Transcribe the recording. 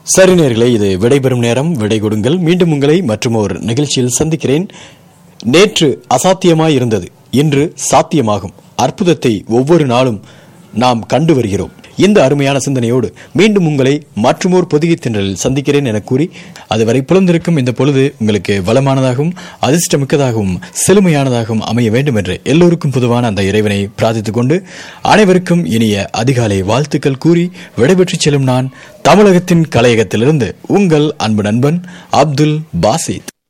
சரி நேர்களே இது விடைபெறும் நேரம் விடை கொடுங்கள் மீண்டும் உங்களை மற்றும் ஒரு நிகழ்ச்சியில் சந்திக்கிறேன் நேற்று அசாத்தியமாய் இருந்தது இன்று சாத்தியமாகும் அற்புதத்தை ஒவ்வொரு நாளும் நாம் கண்டு வருகிறோம் இந்த அருமையான சிந்தனையோடு மீண்டும் உங்களை மற்றுமோர் பொதிகை தின்றலில் சந்திக்கிறேன் என கூறி அதுவரை புலந்திருக்கும் இந்த பொழுது உங்களுக்கு வளமானதாகவும் அதிர்ஷ்டமிக்கதாகவும் செழுமையானதாகவும் அமைய வேண்டும் என்று எல்லோருக்கும் பொதுவான அந்த இறைவனை பிரார்த்தித்துக் கொண்டு அனைவருக்கும் இனிய அதிகாலை வாழ்த்துக்கள் கூறி விடைபெற்றுச் செல்லும் நான் தமிழகத்தின் கலையகத்திலிருந்து உங்கள் அன்பு நண்பன் அப்துல் பாசித்